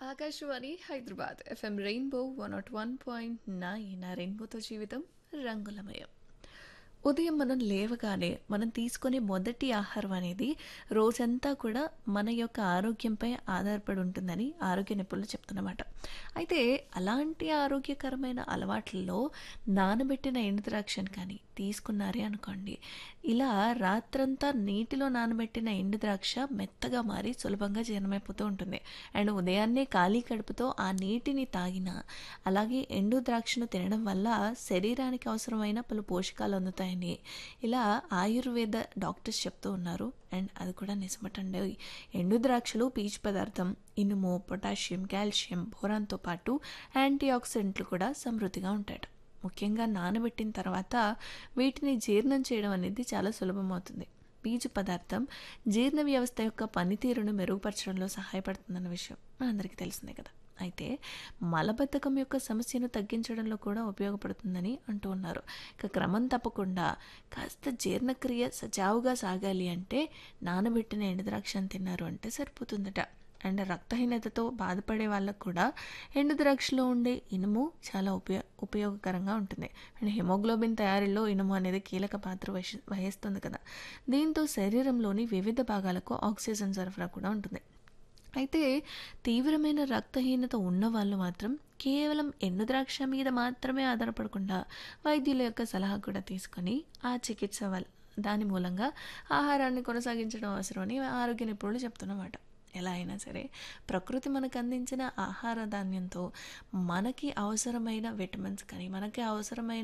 Akashvani Hyderabad FM rainbow one naught one point nine ఆ రెయిన్బోతో జీవితం రంగులమయం ఉదయం మనం లేవగానే మనం తీసుకునే మొదటి ఆహారం అనేది రోజంతా కూడా మన యొక్క ఆరోగ్యంపై ఆధారపడి ఉంటుందని ఆరోగ్య నిపుణులు చెప్తున్నమాట అయితే అలాంటి ఆరోగ్యకరమైన అలవాట్లలో నానబెట్టిన ఎండుద్రాక్షను కానీ తీసుకున్నారే అనుకోండి ఇలా రాత్రంతా నీటిలో నానబెట్టిన ఎండు ద్రాక్ష మెత్తగా మారి సులభంగా జీర్ణమైపోతూ ఉంటుంది అండ్ ఉదయాన్నే ఖాళీ కడుపుతో ఆ నీటిని తాగిన అలాగే ఎండు ద్రాక్షను తినడం వల్ల శరీరానికి అవసరమైన పలు పోషకాలు అందుతాయని ఇలా ఆయుర్వేద డాక్టర్స్ చెప్తూ ఉన్నారు అండ్ అది కూడా నిజమటండి ఎండు ద్రాక్షలు పీచు పదార్థం ఇనుము పొటాషియం కాల్షియం బోరాన్తో పాటు యాంటీ ఆక్సిడెంట్లు కూడా సమృద్ధిగా ఉంటాయట ముఖ్యంగా నానబెట్టిన తర్వాత వీటిని జీర్ణం చేయడం అనేది చాలా సులభమవుతుంది పీచు పదార్థం జీర్ణ వ్యవస్థ యొక్క పనితీరును మెరుగుపరచడంలో సహాయపడుతుందన్న విషయం మనందరికీ తెలిసిందే కదా అయితే మలబద్ధకం యొక్క సమస్యను తగ్గించడంలో కూడా ఉపయోగపడుతుందని అంటూ ఉన్నారు ఇక క్రమం తప్పకుండా కాస్త జీర్ణక్రియ సజావుగా సాగాలి అంటే నానబెట్టిన ఎండుద్రాక్షను తిన్నారు అంటే సరిపోతుందట అండ్ రక్తహీనతతో బాధపడే వాళ్ళకు కూడా ఎండు ద్రాక్షలో ఉండే ఇనుము చాలా ఉపయో ఉపయోగకరంగా ఉంటుంది అండ్ హిమోగ్లోబిన్ తయారీలో ఇనుము అనేది కీలక పాత్ర వహి వహిస్తుంది కదా దీంతో శరీరంలోని వివిధ భాగాలకు ఆక్సిజన్ సరఫరా కూడా ఉంటుంది అయితే తీవ్రమైన రక్తహీనత ఉన్న వాళ్ళు మాత్రం కేవలం ఎండు ద్రాక్ష మీద మాత్రమే ఆధారపడకుండా వైద్యుల యొక్క సలహా కూడా తీసుకొని ఆ చికిత్స వల్ల దాని మూలంగా ఆహారాన్ని కొనసాగించడం అవసరమని ఆరోగ్య నిపుణులు చెప్తున్నమాట ఎలా అయినా సరే ప్రకృతి మనకు అందించిన ఆహార ధాన్యంతో మనకి అవసరమైన విటమిన్స్ కానీ మనకి అవసరమైన